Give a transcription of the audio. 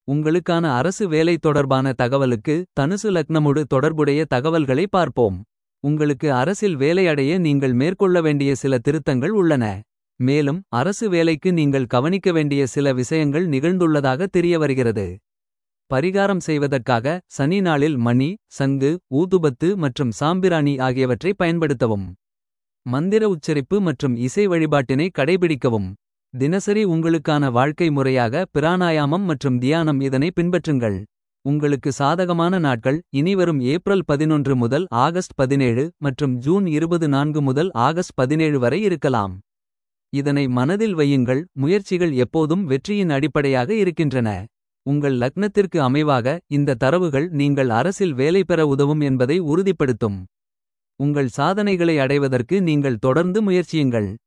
உங்களுக்கான அரசு வேலை தொடர்பான தகவலுக்கு தனுசு லக்னமுடு தொடர்புடைய தகவல்களை பார்ப்போம். உங்களுக்கு அரசில் வேலையடைய நீங்கள் மேற்கொள்ள வேண்டிய சில திருத்தங்கள் உள்ளன. மேலும் அரசு வேலைக்கு நீங்கள் கவனிக்க வேண்டிய சில விஷயங்கள் நிகழ்ந்துள்ளதாக தெரியவருகிறது. பரிகாரம் செய்வதற்காக சனி நாளில் மணி சங்கு ஊதுபத்து மற்றும் சாம்பிராணி ஆகியவற்றை பயன்படுத்தவும். மந்திர உச்சரிப்பு மற்றும் இசை வழிபாட்டினை கடைபிடிக்கவும். தினசரி உங்களுக்கான வாழ்க்கை முறையாக பிராணாயாமம் மற்றும் தியானம் இதனை பின்பற்றுங்கள். உங்களுக்கு சாதகமான நாட்கள் இனிவரும் ஏப்ரல் 11 முதல் ஆகஸ்ட் 17 மற்றும் ஜூன் 24 முதல் ஆகஸ்ட் 17 வரை இருக்கலாம். இதனை மனதில் வையுங்கள் முயற்சிகள் எப்போதும் வெற்றியின் அடிப்படையாக இருக்கின்றன. உங்கள் லக்னத்திற்கு அமைவாக இந்த தரவுகள் நீங்கள் அரசில் வேலை பெற உதவும் என்பதை உறுதிப்படுத்தும். உங்கள் சாதனைகளை அடைவதற்கு நீங்கள் தொடர்ந்து முயற்சியுங்கள்.